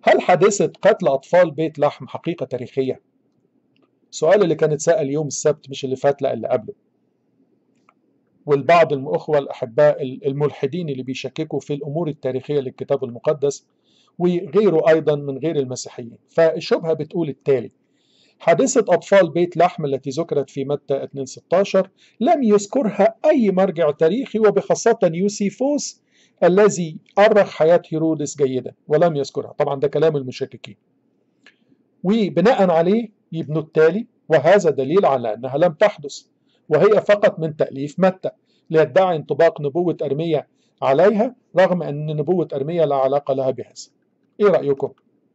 هل حادثة قتل أطفال بيت لحم حقيقة تاريخية؟ سؤال اللي كان اتسأل يوم السبت مش اللي فات لا اللي قبله والبعض الأخوة الأحباء الملحدين اللي بيشككوا في الأمور التاريخية للكتاب المقدس وغيره أيضا من غير المسيحيين فالشبهة بتقول التالي حادثة أطفال بيت لحم التي ذكرت في متى 2:16 لم يذكرها أي مرجع تاريخي وبخاصة يوسيفوس الذي أرخ حياة هيرودس جيدا ولم يذكرها طبعا ده كلام المشككين وبناء عليه يبنوا التالي وهذا دليل على أنها لم تحدث وهي فقط من تأليف متى ليدعي انطباق نبوة أرمية عليها رغم أن نبوة أرمية لا علاقة لها بهذا إيه رأيكم؟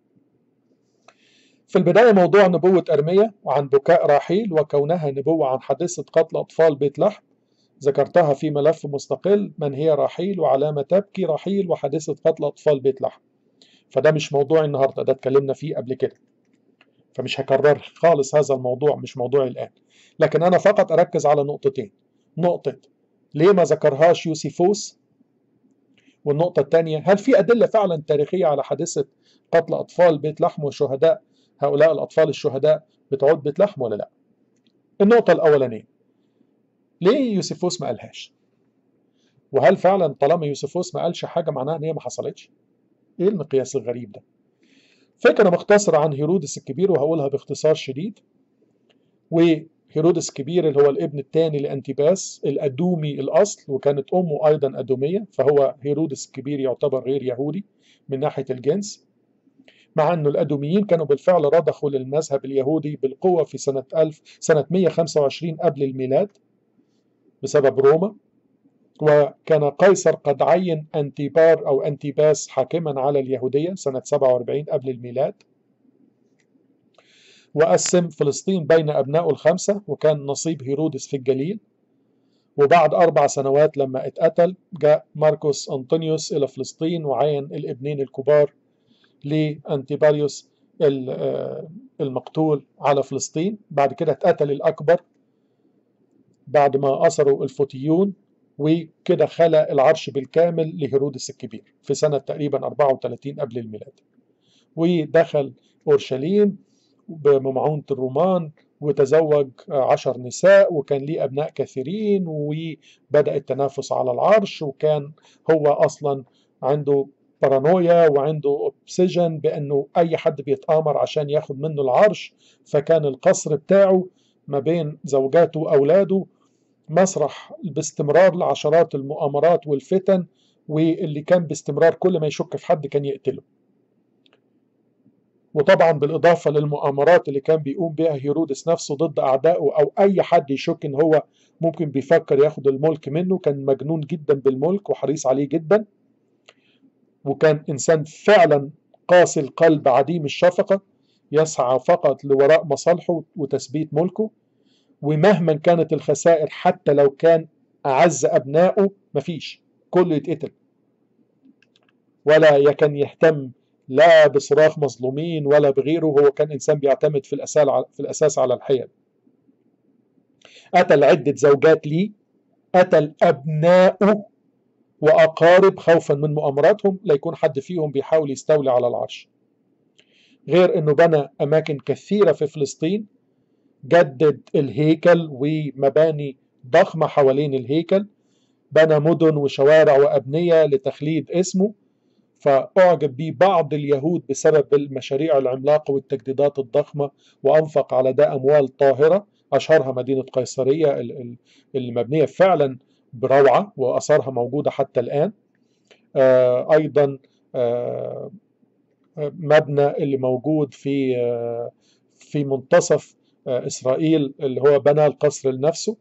في البداية موضوع نبوة أرمية وعن بكاء راحيل وكونها نبوة عن حادثة قتل أطفال بيت لحم ذكرتها في ملف مستقل من هي راحيل وعلامة تبكي راحيل وحادثة قتل أطفال بيت لحم فده مش موضوع النهاردة ده اتكلمنا فيه قبل كده فمش هكرر خالص هذا الموضوع مش موضوع الآن لكن أنا فقط أركز على نقطتين نقطة ليه ما ذكرهاش يوسيفوس والنقطة الثانية هل في أدلة فعلا تاريخية على حادثة قتل أطفال بيت لحم وشهداء هؤلاء الأطفال الشهداء بتعود بيت لحم ولا لا النقطة الأولانية ليه يوسيفوس ما قالهاش وهل فعلا طالما يوسيفوس ما قالش حاجة معناها ان هي ما حصلتش ايه المقياس الغريب ده فكرة مختصرة عن هيرودس الكبير وهقولها باختصار شديد وهيرودس الكبير اللي هو الابن الثاني لأنتيباس الأدومي الأصل وكانت أمه أيضا أدومية فهو هيرودس الكبير يعتبر غير يهودي من ناحية الجنس مع أن الأدوميين كانوا بالفعل رضخوا للمذهب اليهودي بالقوة في سنة 1000 سنة 125 قبل الميلاد بسبب روما وكان قيصر قد عين أنتيبار أو أنتيباس حاكما على اليهودية سنة 47 قبل الميلاد وقسم فلسطين بين أبنائه الخمسة وكان نصيب هيرودس في الجليل وبعد أربع سنوات لما اتقتل جاء ماركوس أنطونيوس إلى فلسطين وعين الابنين الكبار لأنتيباريوس المقتول على فلسطين بعد كده اتقتل الأكبر بعد ما أسروا الفوتيون وكده خلى العرش بالكامل لهيرودس الكبير في سنة تقريبا 34 قبل الميلاد ودخل أورشليم بمعونة الرومان وتزوج عشر نساء وكان ليه أبناء كثيرين وبدأ التنافس على العرش وكان هو أصلا عنده بارانويا وعنده اوبسيجن بأنه أي حد بيتآمر عشان ياخد منه العرش فكان القصر بتاعه ما بين زوجاته وأولاده مسرح باستمرار لعشرات المؤامرات والفتن واللي كان باستمرار كل ما يشك في حد كان يقتله وطبعا بالإضافة للمؤامرات اللي كان بيقوم بها هيرودس نفسه ضد أعدائه أو أي حد يشك إن هو ممكن بيفكر ياخد الملك منه كان مجنون جدا بالملك وحريص عليه جدا وكان إنسان فعلا قاسي القلب عديم الشفقة يسعى فقط لوراء مصالحه وتثبيت ملكه ومهما كانت الخسائر حتى لو كان أعز أبنائه مفيش كله يتقتل ولا يكن يهتم لا بصراخ مظلومين ولا بغيره هو كان إنسان بيعتمد في الأساس في الأساس على الحيل قتل عدة زوجات ليه قتل أبنائه وأقارب خوفا من مؤامراتهم لا يكون حد فيهم بيحاول يستولي على العرش غير أنه بنى أماكن كثيرة في فلسطين جدد الهيكل ومباني ضخمة حوالين الهيكل بنى مدن وشوارع وأبنية لتخليد اسمه فأعجب به بعض اليهود بسبب المشاريع العملاقة والتجديدات الضخمة وأنفق على ده أموال طاهرة أشهرها مدينة قيصرية المبنية فعلا بروعة وأثارها موجودة حتى الآن آه أيضا آه مبنى اللي موجود في آه في منتصف إسرائيل اللي هو بنى القصر لنفسه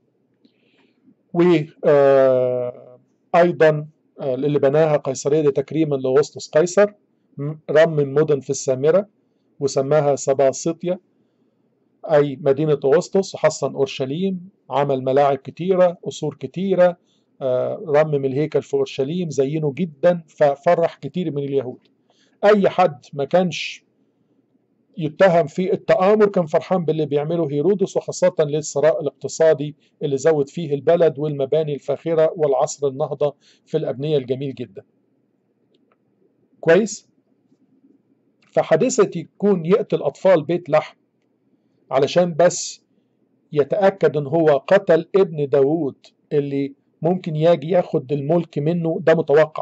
وأيضا اللي بناها قيصرية دي تكريما لأغسطس قيصر رمم مدن في السامرة وسماها سباسطية أي مدينة أغسطس وحصن أورشليم عمل ملاعب كتيرة قصور كتيرة رمم الهيكل في أورشليم زينه جدا ففرح كتير من اليهود أي حد ما كانش يتهم في التآمر كان فرحان باللي بيعمله هيرودس وخاصة للثراء الاقتصادي اللي زود فيه البلد والمباني الفاخرة والعصر النهضة في الأبنية الجميل جدا كويس؟ فحادثة يكون يقتل أطفال بيت لحم علشان بس يتأكد إن هو قتل ابن داوود اللي ممكن يجي ياخد الملك منه ده متوقع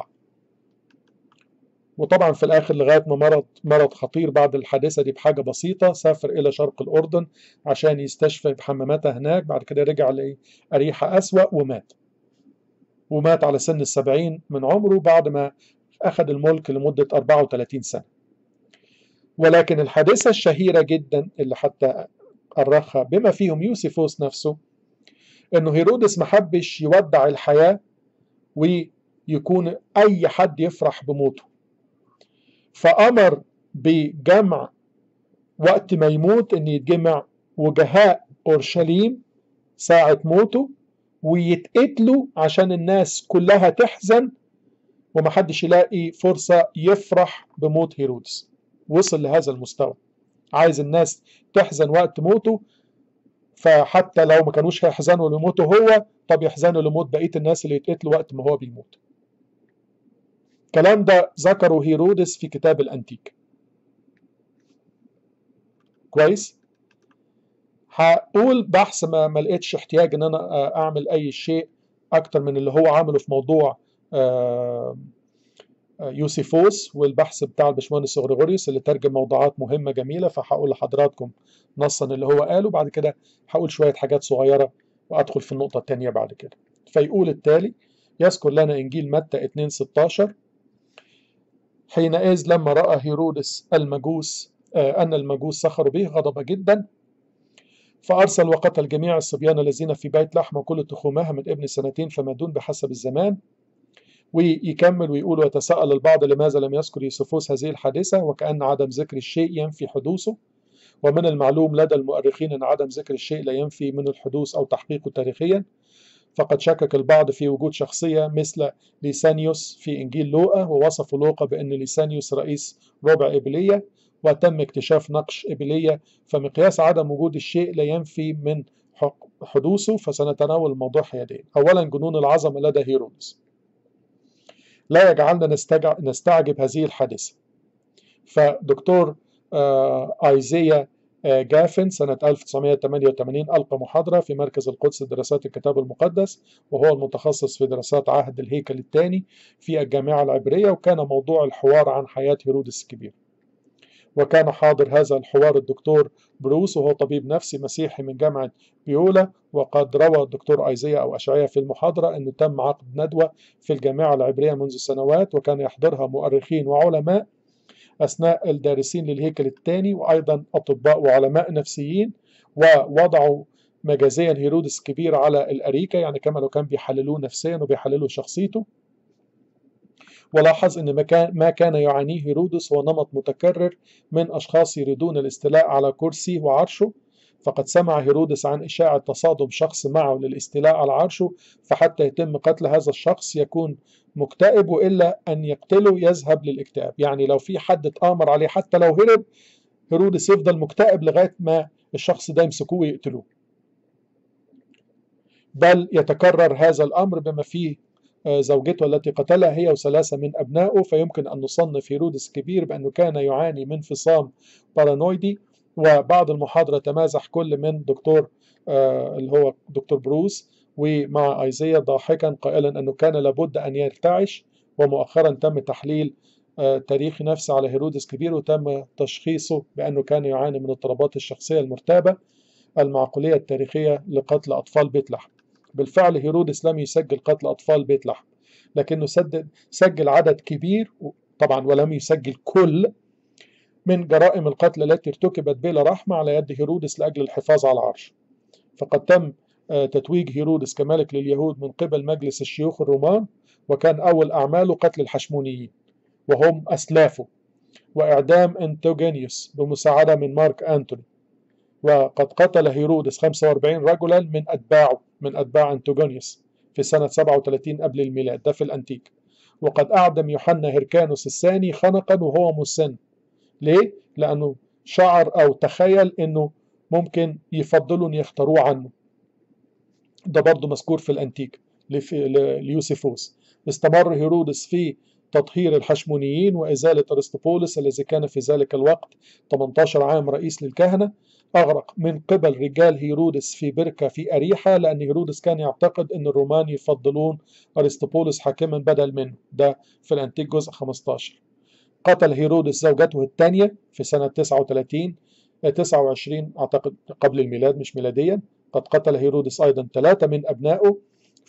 وطبعا في الاخر لغايه ما مرض مرض خطير بعد الحادثه دي بحاجه بسيطه سافر الى شرق الاردن عشان يستشفى بحماماتها هناك بعد كده رجع لأريحة أسوأ ومات ومات على سن السبعين من عمره بعد ما أخذ الملك لمدة 34 سنة ولكن الحادثة الشهيرة جدا اللي حتى أرخها بما فيهم يوسيفوس نفسه إنه هيرودس محبش يودع الحياة ويكون أي حد يفرح بموته فأمر بجمع وقت ما يموت إن يتجمع وجهاء أورشليم ساعة موته ويتقتلوا عشان الناس كلها تحزن ومحدش يلاقي فرصة يفرح بموت هيرودس وصل لهذا المستوى عايز الناس تحزن وقت موته فحتى لو ما كانوش هيحزنوا لموته هو طب يحزنوا لموت بقية الناس اللي يتقتلوا وقت ما هو بيموت الكلام ده ذكره هيرودس في كتاب الأنتيك كويس هقول بحث ما, ما لقيتش احتياج ان انا اعمل اي شيء اكتر من اللي هو عمله في موضوع يوسيفوس والبحث بتاع الباشمهندس غريغوريوس اللي ترجم موضوعات مهمه جميله فهقول لحضراتكم نصا اللي هو قاله بعد كده هقول شويه حاجات صغيره وادخل في النقطه الثانيه بعد كده فيقول التالي يذكر لنا انجيل متى 2 16 حينئذ لما راى هيرودس المجوس ان المجوس سخروا به غضب جدا فأرسل وقتل جميع الصبيان الذين في بيت لحم وكل تخومها من ابن سنتين فما دون بحسب الزمان ويكمل ويقول ويتساءل البعض لماذا لم يذكر يوسفوس هذه الحادثة وكأن عدم ذكر الشيء ينفي حدوثه ومن المعلوم لدى المؤرخين أن عدم ذكر الشيء لا ينفي من الحدوث أو تحقيقه تاريخيا فقد شكك البعض في وجود شخصية مثل ليسانيوس في إنجيل لوقا ووصفوا لوقا بأن ليسانيوس رئيس ربع إبلية وتم اكتشاف نقش إبلية فمقياس عدم وجود الشيء لا ينفي من حدوثه فسنتناول الموضوع حيادين أولا جنون العظمة لدى هيرودس لا يجعلنا نستعجب هذه الحادثة فدكتور آه ايزيا آه جافن سنة 1988 ألقى محاضرة في مركز القدس لدراسات الكتاب المقدس وهو المتخصص في دراسات عهد الهيكل الثاني في الجامعة العبرية وكان موضوع الحوار عن حياة هيرودس الكبير وكان حاضر هذا الحوار الدكتور بروس وهو طبيب نفسي مسيحي من جامعة بيولا وقد روى الدكتور أيزيا أو أشعية في المحاضرة أنه تم عقد ندوة في الجامعة العبرية منذ سنوات وكان يحضرها مؤرخين وعلماء أثناء الدارسين للهيكل الثاني وأيضا أطباء وعلماء نفسيين ووضعوا مجازيا هيرودس كبير على الأريكة يعني كما لو كان بيحللوه نفسيا وبيحللوا شخصيته ولاحظ أن ما كان يعانيه هيرودس هو نمط متكرر من أشخاص يريدون الاستيلاء على كرسي وعرشه فقد سمع هيرودس عن إشاعة تصادم شخص معه للاستيلاء على عرشه فحتى يتم قتل هذا الشخص يكون مكتئب وإلا أن يقتله يذهب للاكتئاب يعني لو في حد اتآمر عليه حتى لو هرب هيرودس يفضل مكتئب لغاية ما الشخص ده يمسكوه ويقتلوه بل يتكرر هذا الأمر بما فيه زوجته التي قتلها هي وثلاثة من أبنائه فيمكن أن نصنف هيرودس كبير بأنه كان يعاني من فصام بارانويدي وبعد المحاضرة تمازح كل من دكتور آه اللي هو دكتور بروس ومع أيزيا ضاحكا قائلا أنه كان لابد أن يرتعش ومؤخرا تم تحليل آه تاريخ نفسي على هيرودس كبير وتم تشخيصه بأنه كان يعاني من اضطرابات الشخصية المرتابة المعقولية التاريخية لقتل أطفال بيت لحم بالفعل هيرودس لم يسجل قتل أطفال بيت لحم لكنه سجل, سجل عدد كبير طبعا ولم يسجل كل من جرائم القتل التي ارتكبت بلا رحمة على يد هيرودس لأجل الحفاظ على العرش فقد تم تتويج هيرودس كملك لليهود من قبل مجلس الشيوخ الرومان وكان أول أعماله قتل الحشمونيين وهم أسلافه وإعدام أنتوجينيوس بمساعدة من مارك أنتوني وقد قتل هيرودس 45 رجلا من أتباعه من أتباع أنتوجونيوس في سنة 37 قبل الميلاد ده في الأنتيك وقد أعدم يوحنا هيركانوس الثاني خنقا وهو مسن ليه؟ لأنه شعر أو تخيل أنه ممكن يفضلوا أن يختاروه عنه ده برضه مذكور في الأنتيك ليوسيفوس استمر هيرودس في تطهير الحشمونيين وإزالة أرسطوبولس الذي كان في ذلك الوقت 18 عام رئيس للكهنة أغرق من قبل رجال هيرودس في بركة في أريحة لأن هيرودس كان يعتقد أن الرومان يفضلون أرسطوبولس حاكما بدل منه ده في الأنتيك جزء 15 قتل هيرودس زوجته الثانية في سنة 39 29 أعتقد قبل الميلاد مش ميلاديا قد قتل هيرودس أيضا ثلاثة من أبنائه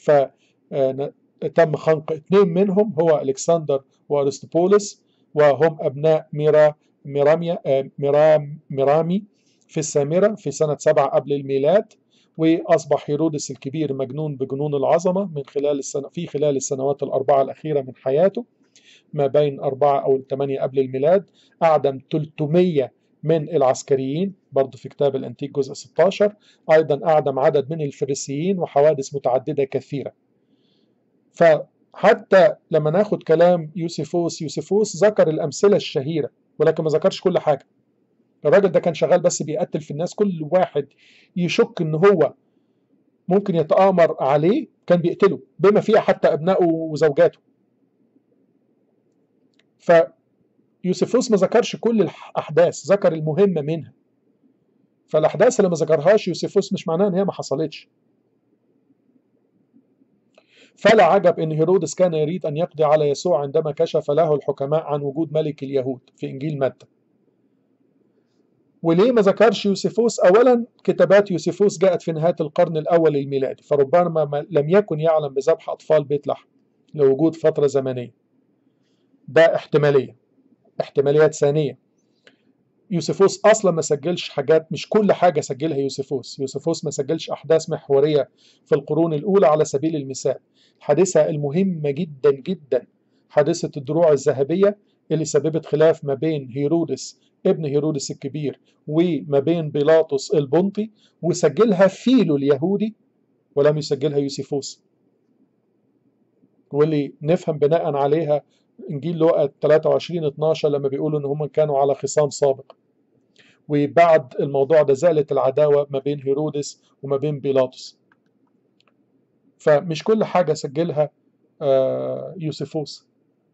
فتم خنق اثنين منهم هو ألكسندر وأرسطوبولس وهم أبناء ميرا ميراميا ميرام ميرامي في السامرة في سنة سبعة قبل الميلاد وأصبح هيرودس الكبير مجنون بجنون العظمة من خلال السنة في خلال السنوات الأربعة الأخيرة من حياته ما بين أربعة أو ثمانية قبل الميلاد أعدم 300 من العسكريين برضه في كتاب الأنتيك جزء 16 أيضا أعدم عدد من الفريسيين وحوادث متعددة كثيرة فحتى لما ناخد كلام يوسيفوس يوسيفوس ذكر الأمثلة الشهيرة ولكن ما ذكرش كل حاجة الراجل ده كان شغال بس بيقتل في الناس كل واحد يشك ان هو ممكن يتآمر عليه كان بيقتله بما فيها حتى ابنائه وزوجاته فيوسفوس ما ذكرش كل الاحداث ذكر المهم منها فالاحداث اللي ما ذكرهاش يوسفوس مش معناها ان هي ما حصلتش فلا عجب ان هيرودس كان يريد ان يقضي على يسوع عندما كشف له الحكماء عن وجود ملك اليهود في انجيل متى وليه ما ذكرش يوسفوس اولا كتابات يوسفوس جاءت في نهايه القرن الاول الميلادي فربما لم يكن يعلم بذبح اطفال بيت لحم لوجود فتره زمنيه ده احتماليه احتماليات ثانيه يوسفوس اصلا ما سجلش حاجات مش كل حاجه سجلها يوسفوس يوسفوس ما سجلش احداث محوريه في القرون الاولى على سبيل المثال الحادثه المهمه جدا جدا حادثه الدروع الذهبيه اللي سببت خلاف ما بين هيرودس ابن هيرودس الكبير وما بين بيلاطس البنطي وسجلها فيلو اليهودي ولم يسجلها يوسيفوس واللي نفهم بناء عليها انجيل لوقا 23 12 لما بيقولوا ان هم كانوا على خصام سابق وبعد الموضوع ده زالت العداوه ما بين هيرودس وما بين بيلاطس فمش كل حاجه سجلها يوسيفوس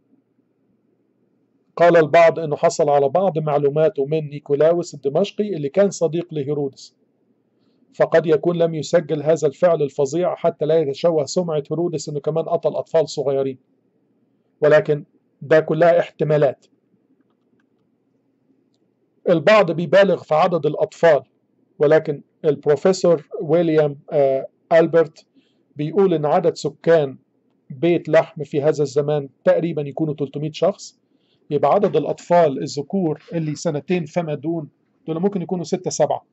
قال البعض انه حصل على بعض معلوماته من نيكولاوس الدمشقي اللي كان صديق لهيرودس فقد يكون لم يسجل هذا الفعل الفظيع حتى لا يتشوه سمعة هيرودس انه كمان قتل اطفال صغيرين ولكن ده كلها احتمالات البعض بيبالغ في عدد الاطفال ولكن البروفيسور ويليام آه ألبرت بيقول ان عدد سكان بيت لحم في هذا الزمان تقريبا يكونوا 300 شخص يبقى عدد الأطفال الذكور اللي سنتين فما دون دول ممكن يكونوا ستة سبعة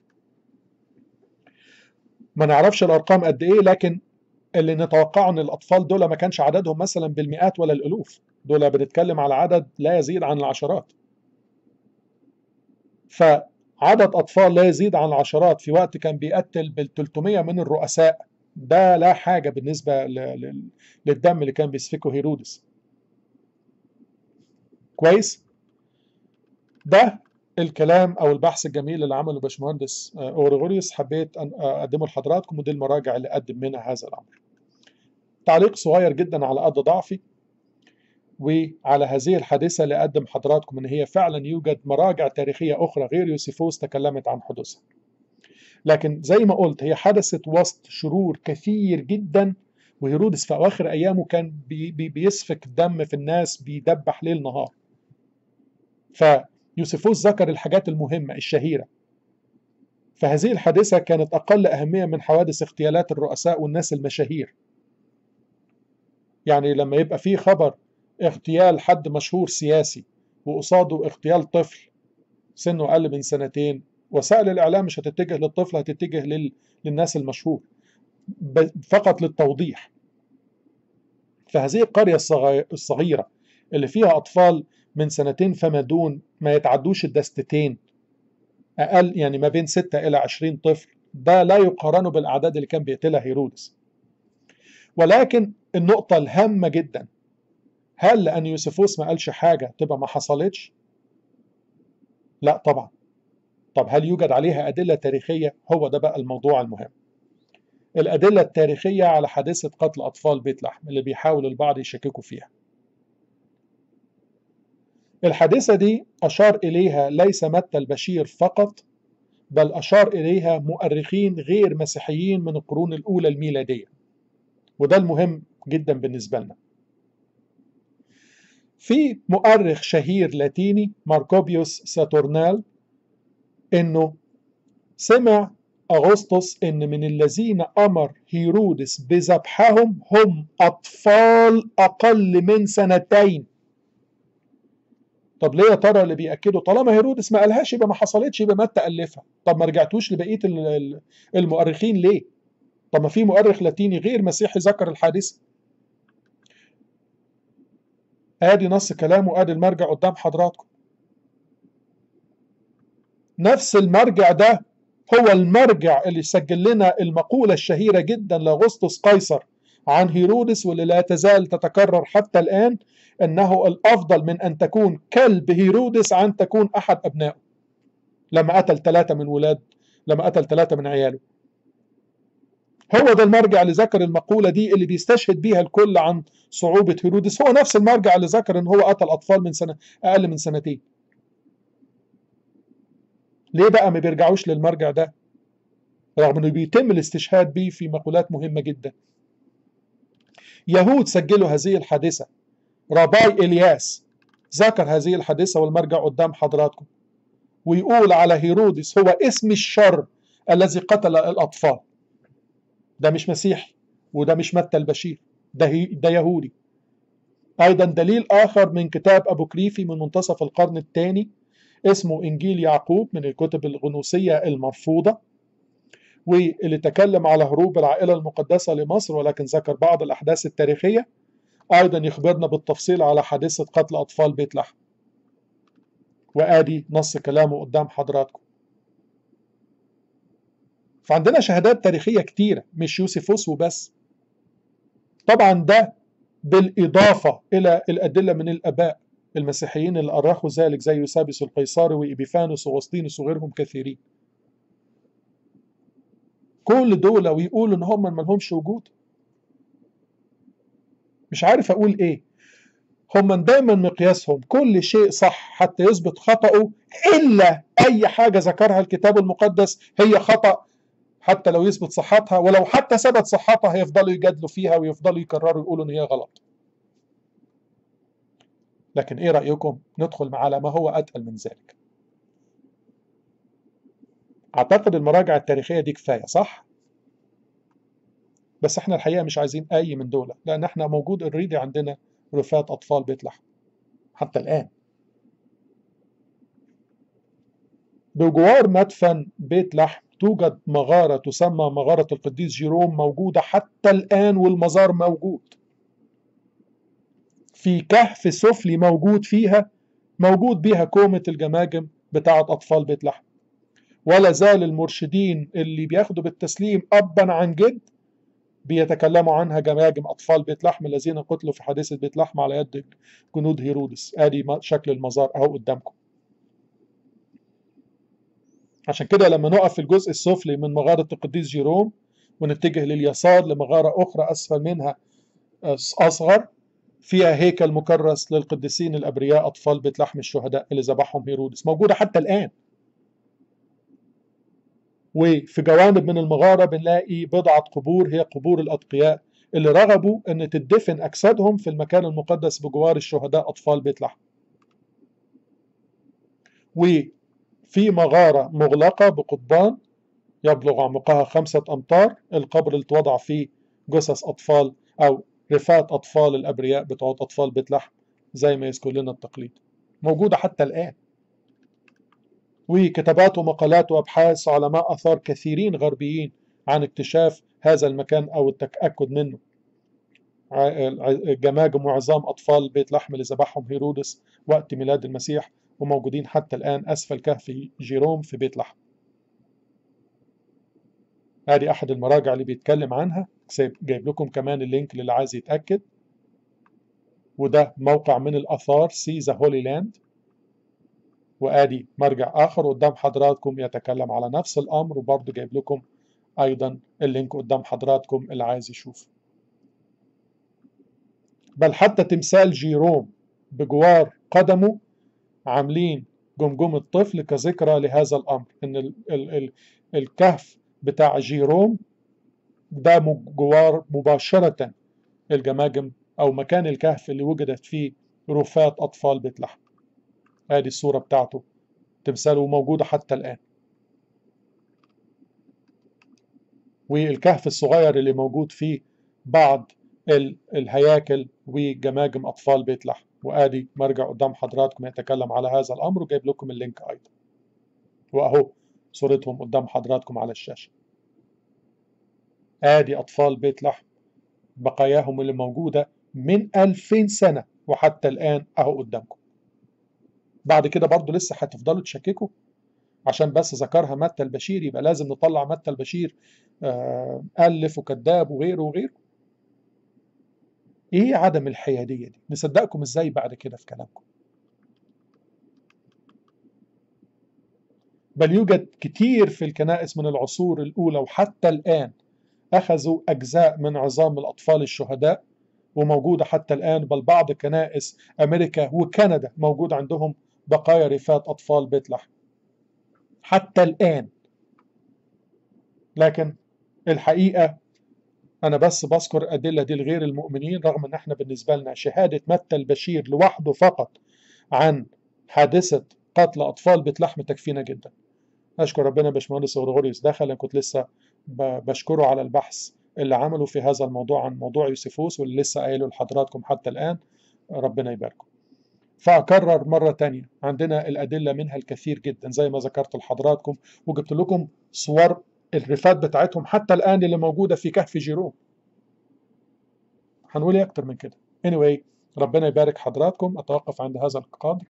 ما نعرفش الأرقام قد إيه لكن اللي نتوقعه إن الأطفال دول ما كانش عددهم مثلا بالمئات ولا الألوف دول بنتكلم على عدد لا يزيد عن العشرات فعدد أطفال لا يزيد عن العشرات في وقت كان بيقتل بال 300 من الرؤساء ده لا حاجة بالنسبة للدم اللي كان بيسفكه هيرودس كويس ده الكلام او البحث الجميل اللي عمله باشمهندس اورغوريوس حبيت ان اقدمه لحضراتكم ودي المراجع اللي قدم منها هذا الامر تعليق صغير جدا على قد ضعفي وعلى هذه الحادثة اللي أقدم حضراتكم إن هي فعلا يوجد مراجع تاريخية أخرى غير يوسيفوس تكلمت عن حدوثها لكن زي ما قلت هي حدثت وسط شرور كثير جدا وهيرودس في أواخر أيامه كان بي بي بيسفك دم في الناس بيدبح ليل نهار فيوسفوس ذكر الحاجات المهمة الشهيرة فهذه الحادثة كانت أقل أهمية من حوادث اغتيالات الرؤساء والناس المشاهير يعني لما يبقى في خبر اغتيال حد مشهور سياسي وقصاده اغتيال طفل سنه أقل من سنتين وسائل الإعلام مش هتتجه للطفل هتتجه لل... للناس المشهور فقط للتوضيح فهذه القرية الصغيرة اللي فيها أطفال من سنتين فما دون ما يتعدوش الدستتين أقل يعني ما بين 6 إلى 20 طفل ده لا يقارن بالأعداد اللي كان بيقتلها هيرودس ولكن النقطة الهامة جدا هل لأن يوسفوس ما قالش حاجة تبقى ما حصلتش؟ لا طبعا طب هل يوجد عليها أدلة تاريخية؟ هو ده بقى الموضوع المهم الأدلة التاريخية على حادثة قتل أطفال بيت لحم اللي بيحاول البعض يشككوا فيها الحادثة دي أشار إليها ليس متى البشير فقط بل أشار إليها مؤرخين غير مسيحيين من القرون الأولى الميلادية وده المهم جدا بالنسبة لنا في مؤرخ شهير لاتيني ماركوبيوس ساتورنال انه سمع اغسطس ان من الذين امر هيرودس بذبحهم هم اطفال اقل من سنتين طب ليه يا ترى اللي بياكدوا طالما هيرودس ما قالهاش يبقى ما حصلتش يبقى متى الفها طب ما رجعتوش لبقيه المؤرخين ليه طب ما في مؤرخ لاتيني غير مسيحي ذكر الحادثه ادي نص كلامه ادي المرجع قدام حضراتكم نفس المرجع ده هو المرجع اللي سجل لنا المقولة الشهيرة جدا لأغسطس قيصر عن هيرودس واللي لا تزال تتكرر حتى الآن أنه الأفضل من أن تكون كلب هيرودس عن تكون أحد أبنائه لما قتل ثلاثة من ولاد لما قتل ثلاثة من عياله هو ده المرجع اللي ذكر المقولة دي اللي بيستشهد بيها الكل عن صعوبة هيرودس هو نفس المرجع اللي ذكر ان هو قتل أطفال من سنة أقل من سنتين ليه بقى ما بيرجعوش للمرجع ده رغم انه بيتم الاستشهاد بيه في مقولات مهمة جدا يهود سجلوا هذه الحادثة راباي إلياس ذكر هذه الحادثة والمرجع قدام حضراتكم ويقول على هيرودس هو اسم الشر الذي قتل الأطفال ده مش مسيحي وده مش متى البشير ده, هي ده يهودي أيضا دليل آخر من كتاب أبو كريفي من منتصف القرن الثاني اسمه إنجيل يعقوب من الكتب الغنوصية المرفوضة واللي تكلم على هروب العائلة المقدسة لمصر ولكن ذكر بعض الأحداث التاريخية أيضا يخبرنا بالتفصيل على حادثة قتل أطفال بيت لحم وآدي نص كلامه قدام حضراتكم فعندنا شهادات تاريخية كتيرة مش يوسفوس وبس طبعا ده بالإضافة إلى الأدلة من الآباء المسيحيين اللي أرخوا ذلك زي يوسابيس القيصاري وإبيفانوس وغسطينوس وغيرهم كثيرين كل دول ويقولوا إن هم ما لهمش وجود مش عارف أقول إيه هم دايما مقياسهم كل شيء صح حتى يثبت خطأه إلا أي حاجة ذكرها الكتاب المقدس هي خطأ حتى لو يثبت صحتها ولو حتى ثبت صحتها هيفضلوا يجادلوا فيها ويفضلوا يكرروا يقولوا ان هي غلط لكن ايه رايكم ندخل على ما هو اتقل من ذلك اعتقد المراجع التاريخيه دي كفايه صح بس احنا الحقيقه مش عايزين اي من دول لان احنا موجود اوريدي عندنا رفات اطفال بيت لحم حتى الان بجوار مدفن بيت لحم توجد مغارة تسمى مغارة القديس جيروم موجودة حتى الآن والمزار موجود في كهف سفلي موجود فيها موجود بيها كومة الجماجم بتاعة أطفال بيت لحم ولا زال المرشدين اللي بياخدوا بالتسليم أبا عن جد بيتكلموا عنها جماجم أطفال بيت لحم الذين قتلوا في حادثة بيت لحم على يد جنود هيرودس آدي شكل المزار أهو قدامكم عشان كده لما نقف في الجزء السفلي من مغارة القديس جيروم ونتجه لليسار لمغارة أخرى أسفل منها أصغر فيها هيكل مكرس للقديسين الأبرياء أطفال بيت لحم الشهداء اللي ذبحهم هيرودس موجودة حتى الآن وفي جوانب من المغارة بنلاقي بضعة قبور هي قبور الأتقياء اللي رغبوا أن تدفن أجسادهم في المكان المقدس بجوار الشهداء أطفال بيت لحم وفي مغارة مغلقة بقضبان يبلغ عمقها خمسة أمتار القبر اللي اتوضع فيه جثث أطفال أو رفات أطفال الأبرياء بتوع أطفال بيت لحم زي ما يذكر لنا التقليد موجودة حتى الآن وكتابات ومقالات وأبحاث علماء آثار كثيرين غربيين عن اكتشاف هذا المكان أو التأكد منه جماجم وعظام أطفال بيت لحم اللي ذبحهم هيرودس وقت ميلاد المسيح وموجودين حتى الآن أسفل كهف جيروم في بيت لحم هذه أحد المراجع اللي بيتكلم عنها جايب لكم كمان اللينك للي عايز يتأكد وده موقع من الآثار سي ذا هولي لاند وآدي مرجع آخر قدام حضراتكم يتكلم على نفس الأمر وبرضه جايب لكم أيضا اللينك قدام حضراتكم اللي عايز يشوف بل حتى تمثال جيروم بجوار قدمه عاملين جمجمة طفل كذكرى لهذا الأمر إن ال ال ال الكهف بتاع جيروم ده جوار مباشرة الجماجم أو مكان الكهف اللي وجدت فيه رفات أطفال بيت لحم هذه الصورة بتاعته تمثاله موجودة حتى الآن والكهف الصغير اللي موجود فيه بعض الهياكل وجماجم أطفال بيت لحم وآدي مرجع قدام حضراتكم يتكلم على هذا الأمر وجايب لكم اللينك أيضا وأهو صورتهم قدام حضراتكم على الشاشة آدي أطفال بيت لحم بقاياهم اللي موجودة من 2000 سنة وحتى الآن أهو قدامكم بعد كده برضو لسه هتفضلوا تشككوا عشان بس ذكرها متى البشير يبقى لازم نطلع متى البشير آه ألف وكذاب وغيره وغيره ايه عدم الحيادية دي نصدقكم ازاي بعد كده في كلامكم بل يوجد كتير في الكنائس من العصور الأولى وحتى الآن أخذوا أجزاء من عظام الأطفال الشهداء وموجودة حتى الآن بل بعض كنائس أمريكا وكندا موجود عندهم بقايا رفات أطفال بيت لحم حتى الآن لكن الحقيقة أنا بس بذكر الأدلة دي لغير المؤمنين رغم أن احنا بالنسبة لنا شهادة متى البشير لوحده فقط عن حادثة قتل أطفال بيت لحم تكفينا جدا أشكر ربنا باشمهندس غريغوريوس دخل أنا كنت لسه بشكره على البحث اللي عمله في هذا الموضوع عن موضوع يوسفوس واللي لسه قايله لحضراتكم حتى الآن ربنا يباركم فأكرر مرة تانية عندنا الأدلة منها الكثير جدا زي ما ذكرت لحضراتكم وجبت لكم صور الرفات بتاعتهم حتى الآن اللي موجودة في كهف جيروم هنقول ايه أكتر من كده anyway ربنا يبارك حضراتكم أتوقف عند هذا القدر